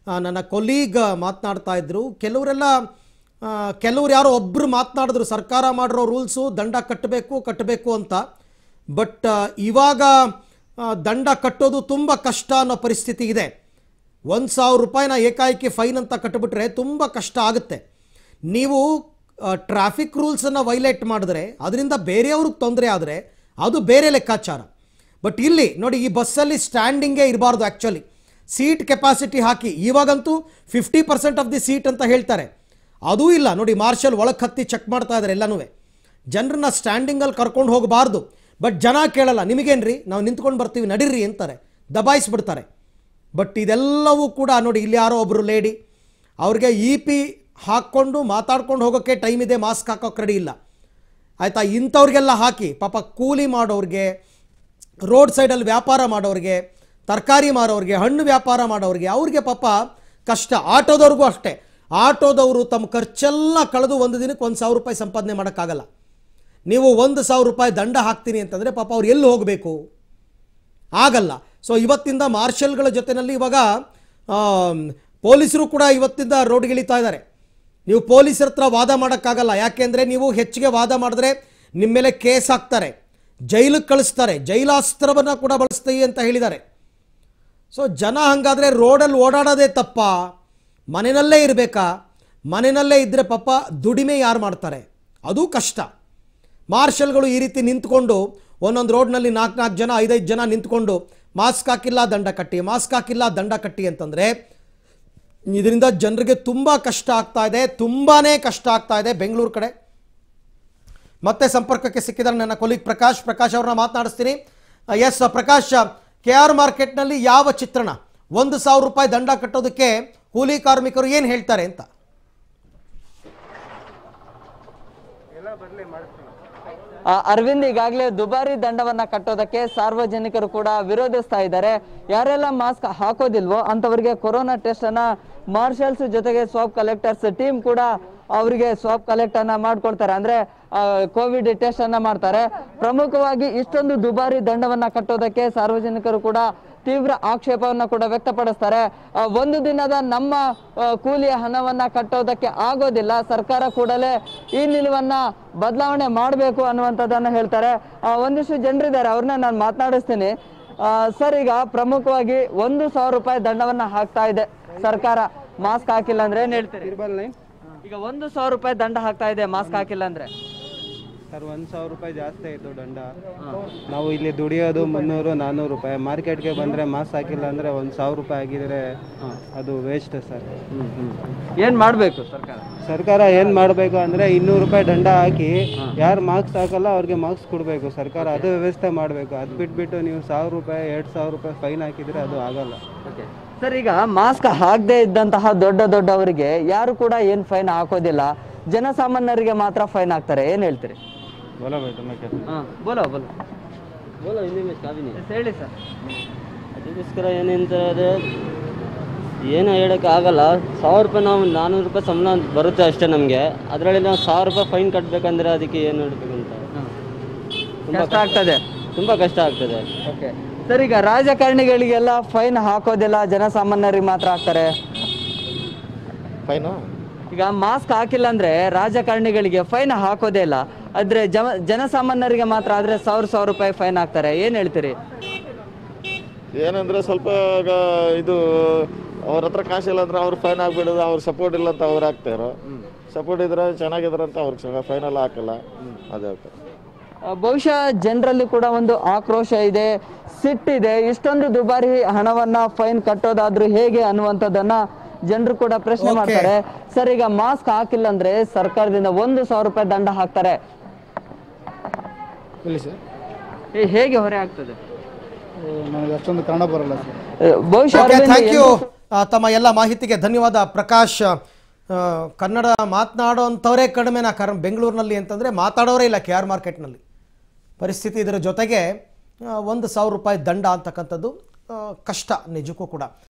ಆ, ನನ್ನ ಕೊಲೀಗ್ ಮಾತನಾಡ್ತಾ ಇದ್ರು ಕೆಲವರೆಲ್ಲ ಆ, ಕೆಲವ್ರು ಯಾರೋ ಒಬ್ಬರು ಮಾತನಾಡಿದ್ರು ಸರ್ಕಾರ ಮಾಡಿರೋ ರೂಲ್ಸು ದಂಡ ಕಟ್ಟಬೇಕು ಕಟ್ಟಬೇಕು ಅಂತ ಬಟ್ ಇವಾಗ ಆ, ದಂಡ ಕಟ್ಟೋದು ತುಂಬ ಕಷ್ಟ ಅನ್ನೋ ಪರಿಸ್ಥಿತಿ ಇದೆ ಒಂದು ಸಾವಿರ ರೂಪಾಯಿನ ಏಕಾಏಕಿ ಫೈನ್ ಅಂತ ಕಟ್ಟಿಬಿಟ್ರೆ ತುಂಬ ಕಷ್ಟ ಆಗುತ್ತೆ ನೀವು ಟ್ರಾಫಿಕ್ ರೂಲ್ಸನ್ನು ವೈಲೇಟ್ ಮಾಡಿದ್ರೆ ಅದರಿಂದ ಬೇರೆಯವ್ರಿಗೆ ತೊಂದರೆ ಆದರೆ ಅದು ಬೇರೆ ಲೆಕ್ಕಾಚಾರ ಬಟ್ ಇಲ್ಲಿ ನೋಡಿ ಈ ಬಸ್ಸಲ್ಲಿ ಸ್ಟ್ಯಾಂಡಿಂಗೇ ಇರಬಾರ್ದು ಆ್ಯಕ್ಚುಲಿ ಸೀಟ್ ಕೆಪಾಸಿಟಿ ಹಾಕಿ ಇವಾಗಂತೂ fifty percent of the seat ಅಂತ ಹೇಳ್ತಾರೆ ಅದೂ ಇಲ್ಲ ನೋಡಿ ಮಾರ್ಷಲ್ ಒಳಗೆ ಹತ್ತಿ ಚೆಕ್ ಮಾಡ್ತಾ ಇದ್ದಾರೆ ಎಲ್ಲನೂ ಜನರನ್ನ ಸ್ಟ್ಯಾಂಡಿಂಗಲ್ಲಿ ಕರ್ಕೊಂಡು ಹೋಗಬಾರ್ದು ಬಟ್ ಜನ ಕೇಳಲ್ಲ ನಿಮಗೇನ್ರಿ ನಾವು ನಿಂತ್ಕೊಂಡು ಬರ್ತೀವಿ ನಡೀರಿ ಅಂತಾರೆ ದಬಾಯಿಸ್ಬಿಡ್ತಾರೆ ಬಟ್ ಇದೆಲ್ಲವೂ ಕೂಡ ನೋಡಿ ಇಲ್ಲಿ ಯಾರೋ ಒಬ್ಬರು ಲೇಡಿ ಅವ್ರಿಗೆ ಇ ಪಿ ಹಾಕ್ಕೊಂಡು ಮಾತಾಡ್ಕೊಂಡು ಹೋಗೋಕ್ಕೆ ಟೈಮ್ ಇದೆ ಮಾಸ್ಕ್ ಹಾಕೋಕೆ ರೆಡಿ ಇಲ್ಲ ಆಯಿತಾ ಇಂಥವ್ರಿಗೆಲ್ಲ ಹಾಕಿ ಪಾಪ ಕೂಲಿ ಮಾಡೋರಿಗೆ ರೋಡ್ ಸೈಡಲ್ಲಿ ವ್ಯಾಪಾರ ಮಾಡೋರಿಗೆ ತರಕಾರಿ ಮಾರೋರಿಗೆ ಹಣ್ಣು ವ್ಯಾಪಾರ ಮಾಡೋರಿಗೆ ಅವ್ರಿಗೆ ಪಾಪ ಕಷ್ಟ ಆಟೋದವ್ರಿಗೂ ಅಷ್ಟೇ ಆಟೋದವರು ತಮ್ಮ ಖರ್ಚೆಲ್ಲ ಕಳೆದು ಒಂದು ದಿನಕ್ಕೆ ಒಂದು ಸಾವಿರ ರೂಪಾಯಿ ಸಂಪಾದನೆ ಮಾಡೋಕ್ಕಾಗಲ್ಲ ನೀವು ಒಂದು ಸಾವಿರ ರೂಪಾಯಿ ದಂಡ ಹಾಕ್ತೀನಿ ಅಂತಂದರೆ ಪಾಪ ಅವ್ರು ಎಲ್ಲಿ ಹೋಗಬೇಕು ಆಗಲ್ಲ ಸೊ ಇವತ್ತಿಂದ ಮಾರ್ಷಲ್ಗಳ ಜೊತೆಯಲ್ಲಿ ಇವಾಗ ಆಮ್, ಪೊಲೀಸರು ಕೂಡ ಇವತ್ತಿಂದ ರೋಡ್ಗಿಳಿತಾ ಇದ್ದಾರೆ ನೀವು ಪೊಲೀಸರ ಹತ್ರ ವಾದ ಮಾಡೋಕ್ಕಾಗಲ್ಲ ಯಾಕೆಂದರೆ ನೀವು ಹೆಚ್ಚಿಗೆ ವಾದ ಮಾಡಿದ್ರೆ ನಿಮ್ಮ ಮೇಲೆ ಕೇಸ್ ಹಾಕ್ತಾರೆ ಜೈಲಿಗೆ ಕಳಿಸ್ತಾರೆ ಜೈಲಾಸ್ತ್ರವನ್ನು ಕೂಡ ಬಳಸ್ತೀವಿ ಅಂತ ಹೇಳಿದ್ದಾರೆ ಸೊ ಜನ ಹಾಗಾದರೆ ರೋಡಲ್ಲಿ ಓಡಾಡೋದೇ ತಪ್ಪ ಮನೆಯಲ್ಲೇ ಇರಬೇಕಾ ಮನೆಯಲ್ಲೇ ಇದ್ದರೆ ಪಾಪ ದುಡಿಮೆ ಯಾರು ಮಾಡ್ತಾರೆ ಅದು ಕಷ್ಟ ಮಾರ್ಷಲ್ಗಳು ಈ ರೀತಿ ನಿಂತ್ಕೊಂಡು ಒಂದೊಂದು ರೋಡ್ನಲ್ಲಿ ನಾಲ್ಕು ನಾಲ್ಕು ಜನ ಐದೈದು ಜನ ನಿಂತ್ಕೊಂಡು ಮಾಸ್ಕ್ ಹಾಕಿಲ್ಲ ದಂಡ ಕಟ್ಟಿ ಮಾಸ್ಕ್ ಹಾಕಿಲ್ಲ ದಂಡ ಕಟ್ಟಿ ಅಂತಂದರೆ ಇದರಿಂದ ಜನರಿಗೆ ತುಂಬ ಕಷ್ಟ ಆಗ್ತಾ ಇದೆ ತುಂಬಾ ಕಷ್ಟ ಆಗ್ತಾ ಇದೆ ಬೆಂಗಳೂರು ಕಡೆ ಮತ್ತೆ ಸಂಪರ್ಕಕ್ಕೆ ಸಿಕ್ಕಿದ್ದಾರೆ ನನ್ನ ಕೊಲೀಗ್ ಪ್ರಕಾಶ್ ಪ್ರಕಾಶ್ ಅವ್ರನ್ನ ಮಾತನಾಡಿಸ್ತೀನಿ ಎಸ್ ಪ್ರಕಾಶ್ ಕೆ ಆರ್ ಮಾರ್ಕೆಟ್ನಲ್ಲಿ ಯಾವ ಚಿತ್ರಣ ಒಂದು ಸಾವಿರ ರೂಪಾಯಿ ದಂಡ ಕಟ್ಟೋದಕ್ಕೆ ಕೂಲಿ ಕಾರ್ಮಿಕರು ಏನು ಹೇಳ್ತಾರೆ ಅಂತ ಆ, ಅರವಿಂದ್ ಈಗಾಗಲೇ ದುಬಾರಿ ದಂಡವನ್ನ ಕಟ್ಟೋದಕ್ಕೆ ಸಾರ್ವಜನಿಕರು ಕೂಡ ವಿರೋಧಿಸ್ತಾ ಇದ್ದಾರೆ ಯಾರೆಲ್ಲ ಮಾಸ್ಕ್ ಹಾಕೋದಿಲ್ವೋ ಅಂತವರಿಗೆ ಕೊರೋನಾ ಟೆಸ್ಟ್ ಅನ್ನ ಮಾರ್ಷಲ್ಸ್ ಜೊತೆಗೆ ಸ್ವಾಬ್ ಕಲೆಕ್ಟರ್ಸ್ ಟೀಮ್ ಕೂಡ ಅವರಿಗೆ ಸ್ವಾಬ್ ಕಲೆಕ್ಟ್ ಅನ್ನ ಮಾಡ್ಕೊಳ್ತಾರೆ ಅಂದ್ರೆ ಕೋವಿಡ್ ಟೆಸ್ಟ್ ಅನ್ನ ಮಾಡ್ತಾರೆ ಪ್ರಮುಖವಾಗಿ ಇಷ್ಟೊಂದು ದುಬಾರಿ ದಂಡವನ್ನ ಕಟ್ಟೋದಕ್ಕೆ ಸಾರ್ವಜನಿಕರು ಕೂಡ ತೀವ್ರ ಆಕ್ಷೇಪವನ್ನ ಕೂಡ ವ್ಯಕ್ತಪಡಿಸ್ತಾರೆ ಆ, ಒಂದು ದಿನದ ನಮ್ಮ ಆ, ಕೂಲಿಯ ಹಣವನ್ನ ಕಟ್ಟೋದಕ್ಕೆ ಆಗೋದಿಲ್ಲ ಸರ್ಕಾರ ಕೂಡಲೇ ಈ ನಿಲುವನ್ನ ಬದಲಾವಣೆ ಮಾಡಬೇಕು ಅನ್ನುವಂಥದ್ದನ್ನ ಹೇಳ್ತಾರೆ ಆ, ಒಂದಿಷ್ಟು ಜನರಿದ್ದಾರೆ ಅವ್ರನ್ನ ನಾನು ಮಾತನಾಡಿಸ್ತೀನಿ ಆ, ಸರ್ ಈಗ ಪ್ರಮುಖವಾಗಿ ಒಂದು ಸಾವಿರ ರೂಪಾಯಿ ದಂಡವನ್ನ ಹಾಕ್ತಾ ಇದೆ ಸರ್ಕಾರ ಮಾಸ್ಕ್ ಹಾಕಿಲ್ಲ ಅಂದ್ರೆ ಏನ್ ಹೇಳ್ತೀರಿ ಈಗ ಒಂದು ಸಾವಿರ ರೂಪಾಯಿ ದಂಡ ಹಾಕ್ತಾ ಇದೆ ಮಾಸ್ಕ್ ಹಾಕಿಲ್ಲ ಅಂದ್ರೆ ಸರ್ ಒಂದು ಸಾವಿರ ರೂಪಾಯಿ ಜಾಸ್ತಿ ಆಯಿತು ದಂಡ ನಾವು ಇಲ್ಲಿ ದುಡಿಯೋದು ಮುನ್ನೂರು ನಾನ್ನೂರು ರೂಪಾಯಿ ಮಾರ್ಕೆಟ್ಗೆ ಬಂದರೆ ಮಾಸ್ ಹಾಕಿಲ್ಲ ಅಂದರೆ ಒಂದು ಸಾವಿರ ರೂಪಾಯಿ ಆಗಿದ್ರೆ ಅದು ವೇಸ್ಟ್ ಸರ್ ಏನ್ ಮಾಡ್ಬೇಕು ಸರ್ಕಾರ ಸರ್ಕಾರ ಏನು ಮಾಡಬೇಕು ಅಂದರೆ ಇನ್ನೂರು ರೂಪಾಯಿ ದಂಡ ಹಾಕಿ ಯಾರು ಮಾರ್ಕ್ಸ್ ಹಾಕಲ್ಲ ಅವ್ರಿಗೆ ಮಾರ್ಕ್ಸ್ ಕೊಡಬೇಕು ಸರ್ಕಾರ ಅದು ವ್ಯವಸ್ಥೆ ಮಾಡಬೇಕು ಅದು ಬಿಟ್ಬಿಟ್ಟು ನೀವು ಸಾವಿರ ರೂಪಾಯಿ ಎರಡು ಸಾವಿರ ರೂಪಾಯಿ ಫೈನ್ ಹಾಕಿದರೆ ಅದು ಆಗಲ್ಲ ಸರ್ ಈಗ ಮಾಸ್ಕ್ ಹಾಕದೇ ಇದ್ದಂತಹ ದೊಡ್ಡ ದೊಡ್ಡವರಿಗೆ ಯಾರು ಕೂಡ ಏನ್ ಫೈನ್ ಹಾಕೋದಿಲ್ಲ ಜನಸಾಮಾನ್ಯರಿಗೆ ಮಾತ್ರ ಫೈನ್ ಹಾಕ್ತಾರೆ ಏನ್ ಹೇಳ್ತೀರಿ ಬೋಲೋ ಬೇಟು ಮೈ ಬೋಲೋ ಬೋಲೋ ಬೋಲೋ ಹಿಂದಿ ಮಿಸ್ ಕಾವಿನಿ ಹೇಳಿ ಸರ್ ಅದಕ್ಕೋಸ್ಕರ ಏನಂತಾರೆ ಏನು ಹೇಳೋಕ್ಕಾಗಲ್ಲ ಸಾವಿರ ರೂಪಾಯಿ ನಾವು ನಾನ್ನೂರು ರೂಪಾಯಿ ಸಂಬಳ ಬರುತ್ತೆ ಅಷ್ಟೇ ನಮಗೆ ಅದರಲ್ಲಿ ನಾವು ಸಾವಿರ ರೂಪಾಯಿ ಫೈನ್ ಕಟ್ಟಬೇಕಂದ್ರೆ ಅದಕ್ಕೆ ಏನು ಮಾಡಬೇಕು ಅಂತ ತುಂಬ ಕಷ್ಟ ಆಗ್ತದೆ ತುಂಬ ಕಷ್ಟ ಆಗ್ತದೆ ಓಕೆ ಸರ್ ಈಗ ರಾಜಕಾರಣಿಗಳಿಗೆಲ್ಲ ಫೈನ್ ಹಾಕೋದಿಲ್ಲ ಜನಸಾಮಾನ್ಯರಿಗೆ ಮಾತ್ರ ಹಾಕ್ತಾರೆ ಫೈನು ಈಗ ಮಾಸ್ಕ್ ಹಾಕಿಲ್ಲ ಅಂದ್ರೆ ರಾಜಕಾರಣಿಗಳಿಗೆ ಫೈನ್ ಹಾಕೋದೇ ಇಲ್ಲ ಆದ್ರೆ ಜನ ಜನಸಾಮಾನ್ಯರಿಗೆ ಮಾತ್ರ ಆದ್ರೆ ಸಾವಿರ ಸಾವಿರ ರೂಪಾಯಿ ಫೈನ್ ಹಾಕ್ತಾರೆ ಏನ್ ಹೇಳ್ತೀರಿ ಏನಂದ್ರೆ ಸ್ವಲ್ಪ ಈಗ ಇದು ಅವ್ರ ಹತ್ರ ಕಾಸಿಲ್ಲ ಅಂದ್ರೆ ಅವ್ರು ಫೈನ್ ಹಾಕ್ಬಿಡೋದು ಅವ್ರ ಸಪೋರ್ಟ್ ಇಲ್ಲ ಅಂತ ಅವ್ರು ಹಾಕ್ತಾರೋ ಸಪೋರ್ಟ್ ಇದ್ರೆ ಚೆನ್ನಾಗಿದ್ರೆ ಅಂತ ಅವ್ರಿಗೆ ಫೈನ್ ಎಲ್ಲ ಹಾಕಲ್ಲ ಅದೇ ಆಗ್ತದೆ ಆ, ಬಹುಶಃ ಜನರಲ್ಲಿ ಕೂಡ ಒಂದು ಆಕ್ರೋಶ ಇದೆ ಸಿಟ್ಟಿದೆ ಇಷ್ಟೊಂದು ದುಬಾರಿ ಹಣವನ್ನ ಫೈನ್ ಕಟ್ಟೋದಾದ್ರೂ ಹೇಗೆ ಅನ್ನುವಂಥದ್ದನ್ನ ಜನರು ಕೂಡ ಪ್ರಶ್ನೆ Okay. ಮಾಡ್ತಾರೆ ಸರ್ ಈಗ ಮಾಸ್ಕ್ ಹಾಕಿಲ್ಲ ಅಂದ್ರೆ ಸರ್ಕಾರದಿಂದ ಒಂದು ಸಾವಿರ ರೂಪಾಯಿ ದಂಡ ಹಾಕ್ತಾರೆ ಇಲ್ಲಿ ಸರ್ ಏ, ಹೇಗೆ ಹೊರೆ ಆಗ್ತದೆ ನನಗೆ ಅಷ್ಟೊಂದು ಕನ್ನಡ ಬರಲ್ಲ ಸರ್ ಆ, ಬಹುಶಃ ಓಕೆ ಅರವಿಂದ್ ಥ್ಯಾಂಕ್ ಯು ಎಲ್ರೂ- ತಮ್ಮ ಎಲ್ಲ ಮಾಹಿತಿಗೆ ಧನ್ಯವಾದ ಪ್ರಕಾಶ್ ಆ, ಕನ್ನಡ ಮಾತನಾಡೋಂಥವರೇ ಕಡಿಮೆನಾ ಕರ್ ಬೆಂಗಳೂರಿನಲ್ಲಿ ಅಂತಂದರೆ ಮಾತಾಡೋರೇ ಇಲ್ಲ ಕೆ ಆರ್ ಮಾರ್ಕೆಟ್ನಲ್ಲಿ ಪರಿಸ್ಥಿತಿ ಇದರ ಜೊತೆಗೆ ಆ, ಒಂದು ಸಾವಿರ ರೂಪಾಯಿ ದಂಡ ಅಂತಕ್ಕಂಥದ್ದು ಆ, ಕಷ್ಟ ನಿಜಕ್ಕೂ ಕೂಡ